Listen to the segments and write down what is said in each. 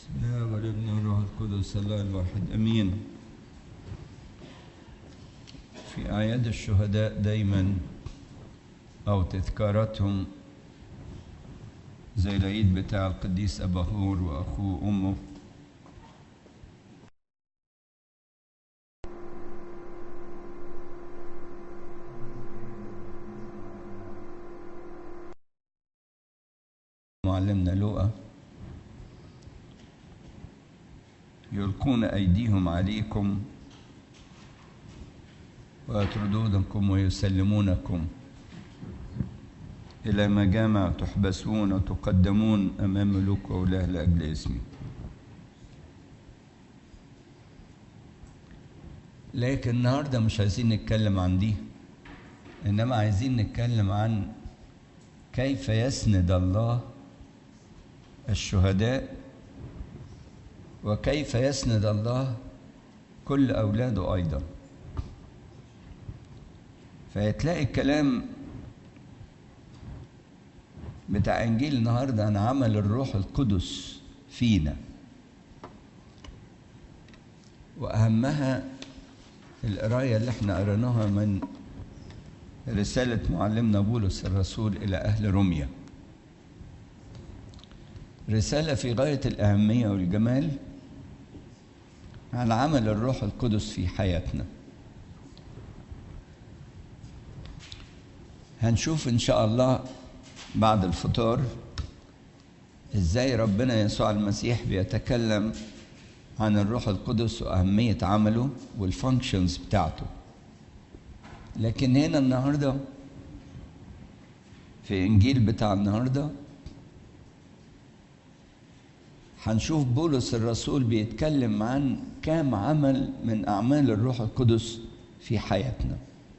بسم الله والابن والروح القدس الله الواحد امين في اعياد الشهداء دايما او تذكاراتهم زي العيد بتاع القديس اباهور واخوه امه معلمنا لوقا يلقون أيديهم عليكم ويطردونكم ويسلمونكم إلى مجامع تحبسون وتقدمون أمام ملوك وولاه لأجل اسمي لكن النهاردة مش عايزين نتكلم عن دي إنما عايزين نتكلم عن كيف يسند الله الشهداء وكيف يسند الله كل أولاده أيضا فهتلاقي الكلام بتاع إنجيل النهاردة عن عمل الروح القدس فينا وأهمها القراية اللي احنا قريناها من رسالة معلمنا بولس الرسول إلى أهل روميا رسالة في غاية الأهمية والجمال عن عمل الروح القدس في حياتنا هنشوف إن شاء الله بعد الفطار إزاي ربنا يسوع المسيح بيتكلم عن الروح القدس وأهمية عمله والفانكشنز بتاعته لكن هنا النهارده في إنجيل بتاع النهارده هنشوف بولس الرسول بيتكلم عن كام عمل من أعمال الروح القدس في حياتنا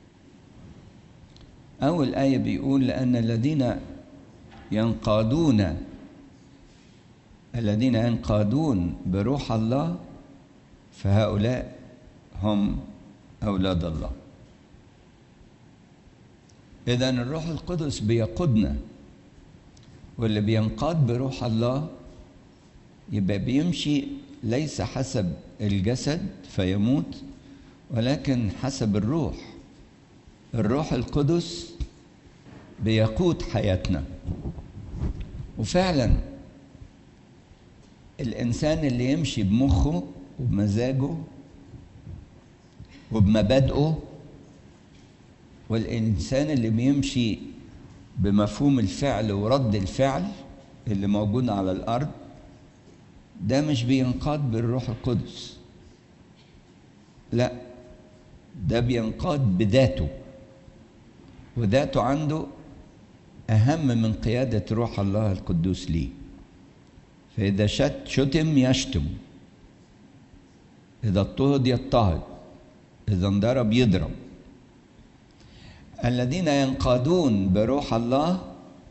أول آية بيقول لأن الذين ينقادون الذين ينقادون بروح الله فهؤلاء هم أولاد الله إذا الروح القدس بيقودنا واللي بينقاد بروح الله يبقى بيمشي ليس حسب الجسد فيموت ولكن حسب الروح الروح القدس بيقود حياتنا وفعلا الانسان اللي يمشي بمخه وبمزاجه وبمبادئه والانسان اللي بيمشي بمفهوم الفعل ورد الفعل اللي موجود على الارض ده مش بينقاد بالروح القدس لا ده بينقاد بذاته وذاته عنده أهم من قيادة روح الله القدوس ليه فإذا شت شتم يشتم إذا اضطهد يضطهد إذا انضرب يضرب الذين ينقادون بروح الله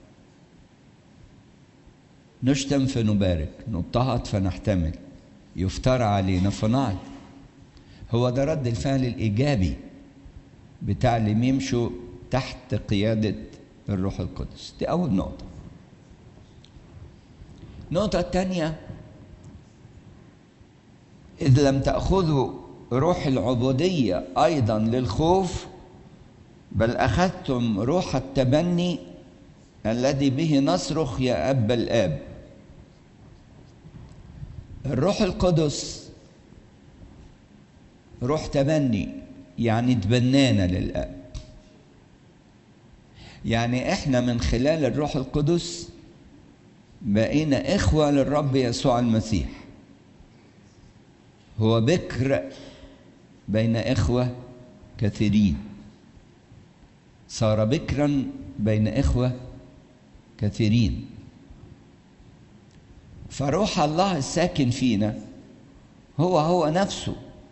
نشتم فنبارك نضطهد فنحتمل يفترى علينا فنعد هو ده رد الفعل الإيجابي بتاع اللي بيمشوا تحت قيادة الروح القدس دي أول نقطة النقطة الثانية إذ لم تأخذوا روح العبودية أيضا للخوف بل أخذتم روح التبني الذي به نصرخ يا أب الآب الروح القدس روح تبني يعني تبنانا للآب يعني احنا من خلال الروح القدس بقينا إخوة للرب يسوع المسيح هو بكر بين إخوة كثيرين صار بكرا بين إخوة كثيرين فروح الله الساكن فينا هو هو نفسه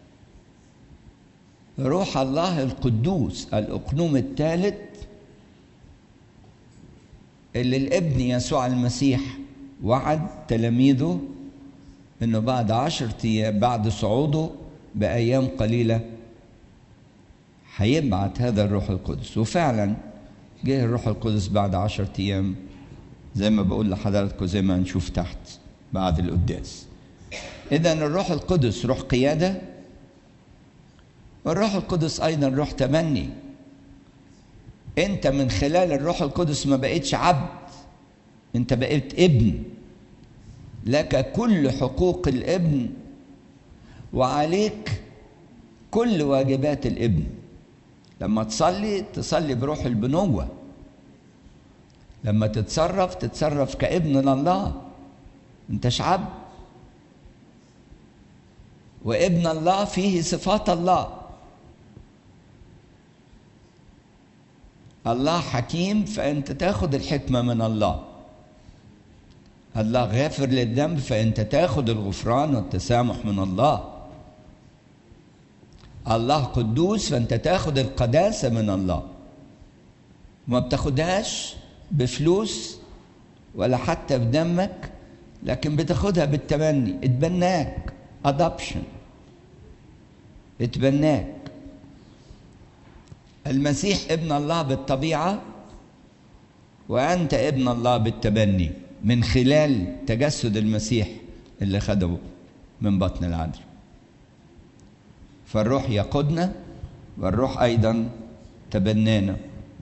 روح الله القدوس الأقنوم الثالث اللي الابن يسوع المسيح وعد تلاميذه انه بعد عشرة ايام بعد صعوده بايام قليله هيبعت هذا الروح القدس وفعلا جه الروح القدس بعد عشرة ايام زي ما بقول لحضراتكم زي ما هنشوف تحت بعد القداس إذا الروح القدس روح قيادة والروح القدس أيضا روح تمني أنت من خلال الروح القدس ما بقيتش عبد أنت بقيت ابن لك كل حقوق الابن وعليك كل واجبات الابن لما تصلي تصلي بروح البنوة لما تتصرف تتصرف كابن لله انتش عبد وابن الله فيه صفات الله الله حكيم فانت تاخد الحكمه من الله الله غافر للذنب فانت تاخد الغفران والتسامح من الله الله قدوس فانت تاخد القداسه من الله ما بتاخدهاش بفلوس ولا حتى بدمك لكن بتاخدها بالتبني اتبناك adoption اتبناك المسيح ابن الله بالطبيعة وأنت ابن الله بالتبني من خلال تجسد المسيح اللي خده من بطن العذراء فالروح يقودنا والروح أيضا تبنانا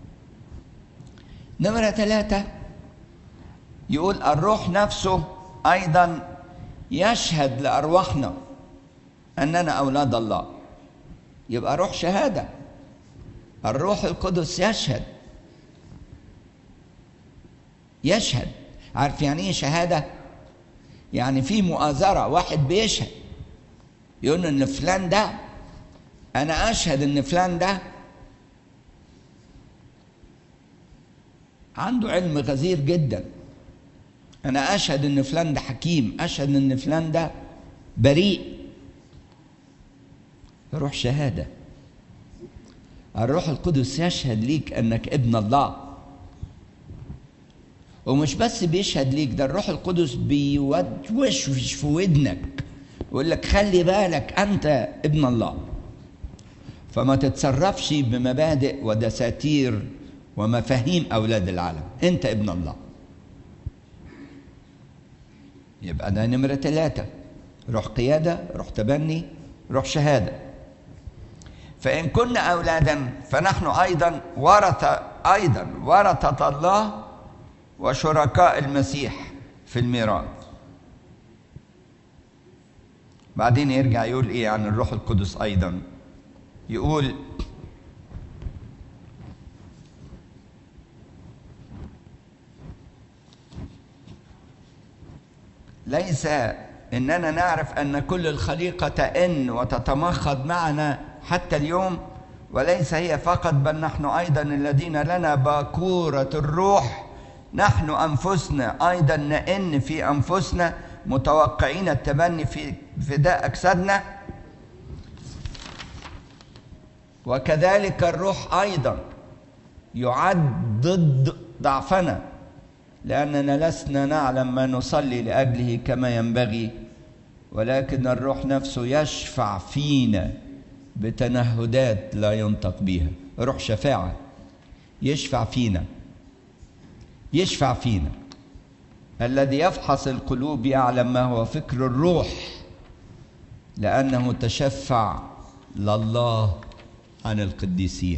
نمرة ثلاثة يقول الروح نفسه أيضا يشهد لأرواحنا أننا أولاد الله يبقى روح شهادة الروح القدس يشهد يشهد عارف يعني ايه شهادة يعني في مؤازرة واحد بيشهد يقول ان فلان ده انا اشهد ان فلان ده عنده علم غزير جدا انا اشهد ان فلان ده حكيم اشهد ان فلان ده بريء روح شهاده الروح القدس يشهد ليك انك ابن الله ومش بس بيشهد ليك ده الروح القدس بيوشوش في ودنك يقول لك خلي بالك انت ابن الله فما تتصرفش بمبادئ ودساتير ومفاهيم اولاد العالم انت ابن الله يبقى ده نمرة ثلاثة روح قيادة روح تبني روح شهادة فإن كنا أولادا فنحن أيضا ورثة أيضا ورثة الله وشركاء المسيح في الميراث بعدين يرجع يقول إيه عن الروح القدس أيضا يقول ليس اننا نعرف ان كل الخليقه تئن وتتمخض معنا حتى اليوم وليس هي فقط بل نحن ايضا الذين لنا باكوره الروح نحن انفسنا ايضا نئن في انفسنا متوقعين التبني في فداء اجسادنا وكذلك الروح ايضا يعد ضد ضعفنا لأننا لسنا نعلم ما نصلي لأجله كما ينبغي ولكن الروح نفسه يشفع فينا بتنهدات لا ينطق بها روح شفاعة يشفع فينا يشفع فينا الذي يفحص القلوب يعلم ما هو فكر الروح لأنه تشفع لله عن القديسين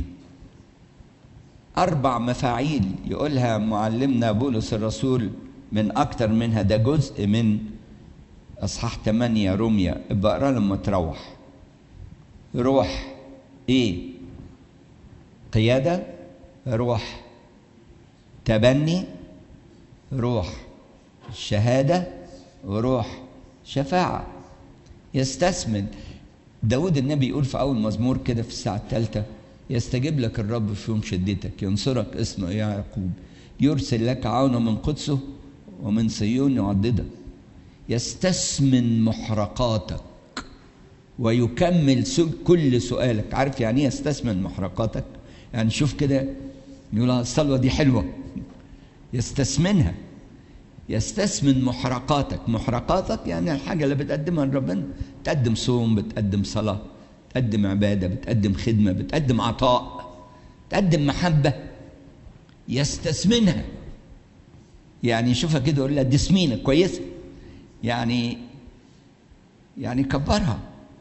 أربع مفاعيل يقولها معلمنا بولس الرسول من أكتر منها ده جزء من أصحاح 8 روميا ابقى اقرا لما تروح روح إيه؟ قيادة روح تبني روح شهادة وروح شفاعة يستثمن داود النبي يقول في أول مزمور كده في الساعة الثالثة يستجيب لك الرب في يوم شدتك ينصرك اسمه يا يعقوب يرسل لك عونا من قدسه ومن صيون يعضدك يستثمن محرقاتك ويكمل كل سؤالك عارف يعني ايه يستثمن محرقاتك يعني شوف كده يقول الصلوة دي حلوة يستثمنها يستثمن محرقاتك محرقاتك يعني الحاجة اللي بتقدمها لربنا تقدم صوم بتقدم صلاة بتقدم عبادة بتقدم خدمة بتقدم عطاء تقدم محبة يستثمنها يعني يشوفها كده يقول لها دي سمينة كويسة يعني يعني كبرها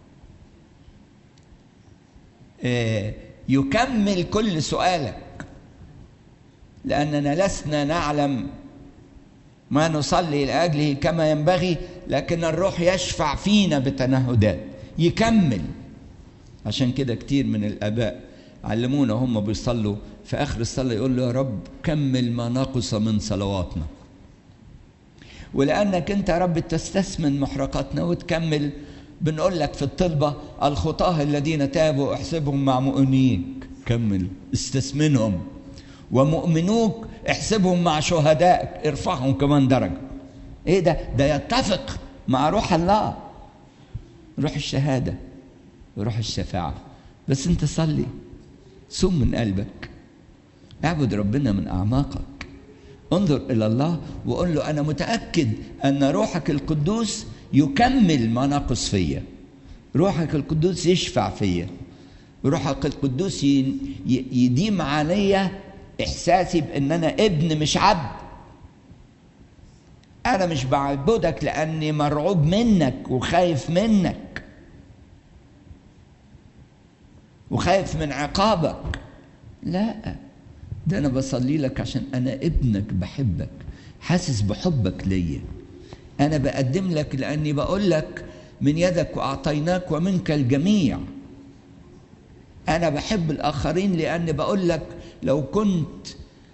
آه، يكمل كل سؤالك لأننا لسنا نعلم ما نصلي لأجله كما ينبغي لكن الروح يشفع فينا بتنهدات يكمل عشان كده كتير من الآباء علمونا هم بيصلوا في آخر الصلاة يقول له يا رب كمل ما نقص من صلواتنا ولأنك أنت يا رب تستثمن محرقاتنا وتكمل بنقول لك في الطلبة الخطاة الذين تابوا احسبهم مع مؤمنيك كمل استثمنهم ومؤمنوك احسبهم مع شهدائك ارفعهم كمان درجة ايه ده ده يتفق مع روح الله روح الشهادة وروح الشفاعة بس انت صلي صم من قلبك اعبد ربنا من اعماقك انظر الى الله وقول له انا متاكد ان روحك القدوس يكمل ما نقص فيا روحك القدوس يشفع فيا روحك القدوس ي- ي- يديم عليا احساسي بان انا ابن مش عبد انا مش بعبدك لاني مرعوب منك وخايف منك وخايف من عقابك لا ده انا بصلي لك عشان انا ابنك بحبك حاسس بحبك ليا انا بقدم لك لاني بقول لك من يدك واعطيناك ومنك الجميع انا بحب الاخرين لاني بقول لك لو كنت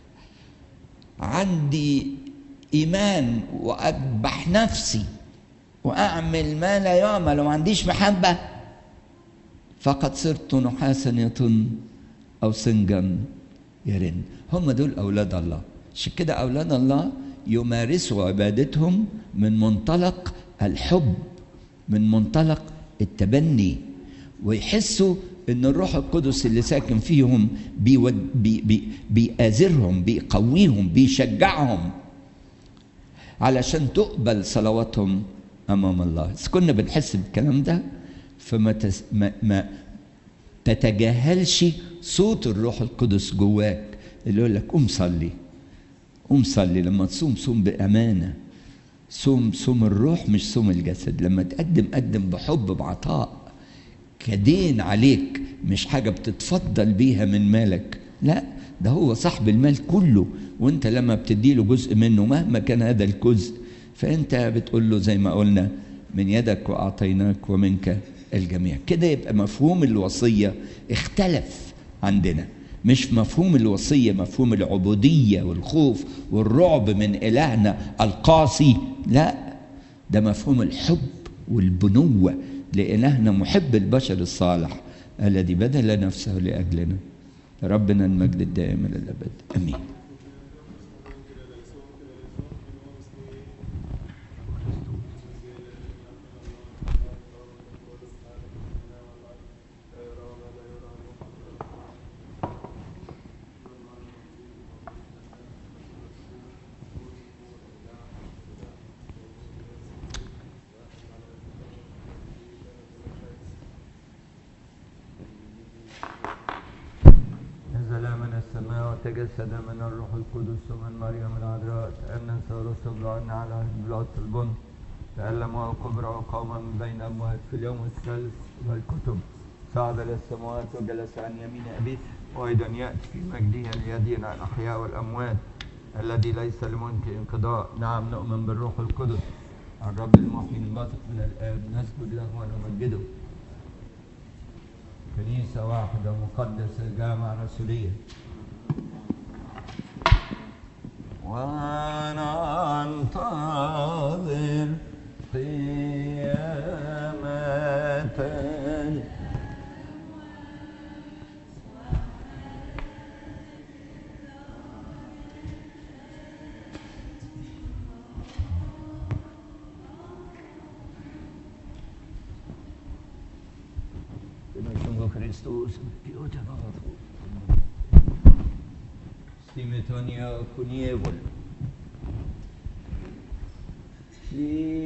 عندي ايمان واذبح نفسي واعمل ما لا يعمل وما عنديش محبه فقد صرت نحاسا يطن او سنجا يرن هم دول اولاد الله عشان كده اولاد الله يمارسوا عبادتهم من منطلق الحب من منطلق التبني ويحسوا ان الروح القدس اللي ساكن فيهم بيود بي بي بيآزرهم بيقويهم بيشجعهم علشان تقبل صلواتهم امام الله بس كنا بنحس بالكلام ده فما تس ما, ما تتجاهلش صوت الروح القدس جواك اللي يقول لك قوم صلي قوم صلي لما تصوم صوم بامانه صوم صوم الروح مش صوم الجسد لما تقدم قدم بحب بعطاء كدين عليك مش حاجة بتتفضل بيها من مالك لا ده هو صاحب المال كله وانت لما بتديله جزء منه مهما كان هذا الجزء فانت بتقول له زي ما قلنا من يدك واعطيناك ومنك الجميع كده يبقى مفهوم الوصية اختلف عندنا مش مفهوم الوصية مفهوم العبودية والخوف والرعب من إلهنا القاسي لا ده مفهوم الحب والبنوة لإلهنا محب البشر الصالح الذي بذل نفسه لأجلنا ربنا المجد الدائم إلى الأبد أمين نزل من السماء وتجسد من الروح القدس ومن مريم العذراء تأمن ثالث عنا على بلاط البن تألم وكبر وقام من بين أموات في اليوم الثالث والكتب صعد إلى السماوات وجلس عن يمين أبيه وأيضا يأتي في مجده ليدين الأحياء والأموات الذي ليس لملك انقضاء نعم نؤمن بالروح القدس الرب المحيي الباطق من الآب نسجد له ونمجده كنيسة واحدة مقدسة جامعة رسولية وننتظر قيامة Naszego Chrystus, Piotr Stime Tonia Kuniewol. Li